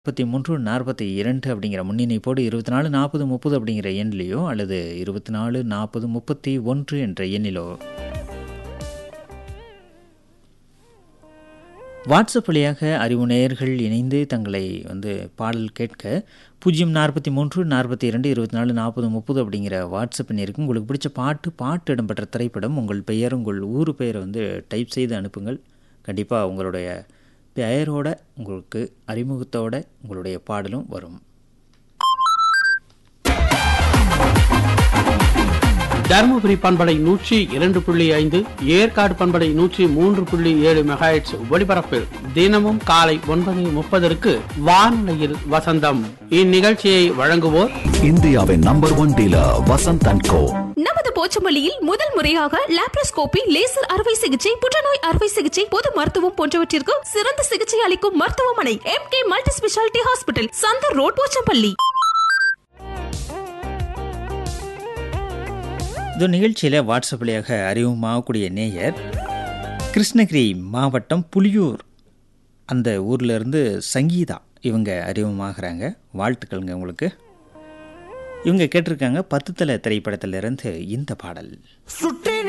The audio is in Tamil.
முப்பத்தி மூன்று நாற்பத்தி இரண்டு அப்படிங்கிற முன்னிணைப்போடு இருபத்தி நாலு நாற்பது முப்பது அப்படிங்கிற எண்ணிலையோ அல்லது இருபத்தி நாலு நாற்பது முப்பத்தி ஒன்று என்ற எண்ணிலோ வாட்ஸ்அப் வழியாக அறிவு நேயர்கள் இணைந்து தங்களை வந்து பாடல் கேட்க பூஜ்ஜியம் நாற்பத்தி மூன்று நாற்பத்தி இரண்டு இருபத்தி நாலு நாற்பது முப்பது அப்படிங்கிற வாட்ஸ்அப் எண்ணிற்கு உங்களுக்கு பிடிச்ச பாட்டு பாட்டு இடம்பெற்ற திரைப்படம் உங்கள் பெயர் உங்கள் ஊர் பெயரை வந்து டைப் செய்து அனுப்புங்கள் கண்டிப்பாக உங்களுடைய பெயரோட உங்களுக்கு அறிமுகத்தோட உங்களுடைய பாடலும் வரும் தருமபுரி பண்பலை நூற்றி இரண்டு புள்ளி ஐந்து ஏற்காடு பண்பலை நூற்றி மூன்று புள்ளி ஏழு மெகாஹெட்ஸ் ஒலிபரப்பில் தினமும் காலை ஒன்பது முப்பதற்கு வானொலியில் வசந்தம் இந்நிகழ்ச்சியை வழங்குவோர் இந்தியாவின் number one dealer Vasanth and co நமது போச்சம்பள்ளியில் முதல் முறையாக லாப்ரோஸ்கோபி லேசர் அறுவை சிகிச்சை புற்றுநோய் அறுவை சிகிச்சை பொது மருத்துவம் போன்றவற்றிற்கு சிறந்த சிகிச்சை அளிக்கும் மருத்துவமனை M K multi speciality hospital Chandar road Pochampalli இந்த நிகழ்ச்சியில் வாட்ஸ்அப் வழியாக அறிமுகமாகக்கூடிய நேயர் கிருஷ்ணகிரி மாவட்டம் புலியூர் அந்த ஊர்ல இருந்து சங்கீதா இவங்க அறிமுகமாகறாங்க வாழ்த்துக்கள்ங்க உங்களுக்கு இவங்க கேட்டிருக்காங்க பத்து தலை திரைப்படத்திலிருந்து இந்த பாடல் சுற்றி